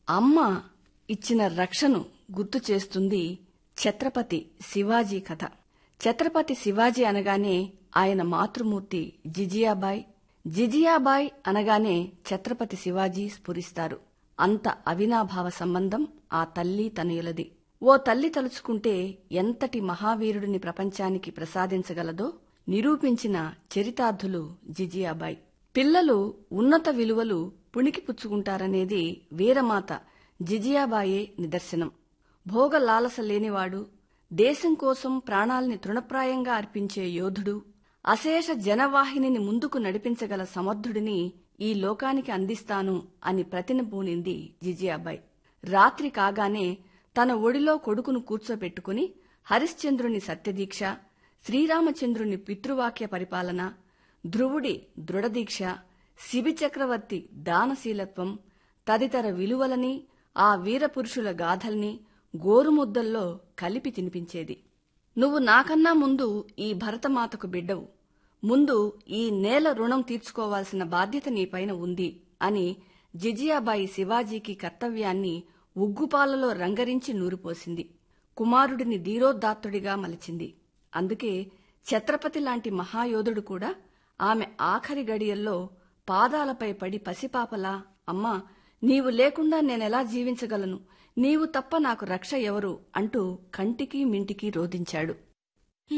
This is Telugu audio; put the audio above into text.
అమ్మ ఇచ్చిన రక్షను గుర్తు చేస్తుంది ఛత్రపతి శివాజీ కథ ఛత్రపతి శివాజీ అనగానే ఆయన మాతృమూర్తి జిజియాబాయ్ జిజియాబాయ్ అనగానే ఛత్రపతి శివాజీ స్ఫురిస్తారు అంత అవినాభావ సంబంధం ఆ తల్లి తనయులది ఓ తల్లి తలుచుకుంటే ఎంతటి మహావీరుడిని ప్రపంచానికి ప్రసాదించగలదో నిరూపించిన చరితార్థులు జిజియాబాయ్ పిల్లలు ఉన్నత విలువలు పుణికిపుచ్చుకుంటారనేది వీరమాత జిజియాబాయే నిదర్శనం భోగ లాలస లేనివాడు దేశం కోసం ప్రాణాల్ని తృణప్రాయంగా అర్పించే యోధుడు అశేష జనవాహినిని ముందుకు నడిపించగల సమర్థుడిని ఈ లోకానికి అందిస్తాను అని ప్రతినబూనింది జిజియాబాయ్ రాత్రి కాగానే తన ఒడిలో కొడుకును కూర్చోబెట్టుకుని హరిశ్చంద్రుని సత్యదీక్ష శ్రీరామచంద్రుని పితృవాక్య పరిపాలన ధ్రువుడి దృఢదీక్ష శిబి చక్రవర్తి దానశీలత్వం తదితర విలువలని ఆ వీరపురుషుల గాథల్ని గోరుముద్దల్లో కలిపి తినిపించేది నువ్వు నాకన్నా ముందు ఈ భరతమాతకు బిడ్డవు ముందు ఈ నేల రుణం తీర్చుకోవాల్సిన బాధ్యత నీపైన ఉంది అని జిజియాబాయి శివాజీకి కర్తవ్యాన్ని ఉగ్గుపాలలో రంగరించి నూరిపోసింది కుమారుడిని ధీరోదాత్తుడిగా మలిచింది అందుకే ఛత్రపతి లాంటి మహాయోధుడు కూడా ఆమె ఆఖరి గడియల్లో పాదాలపై పడి పసిపాపలా అమ్మా నీవు లేకుండా నేనెలా జీవించగలను నీవు తప్ప నాకు రక్ష ఎవరు అంటూ కంటికి మింటికి రోధించాడు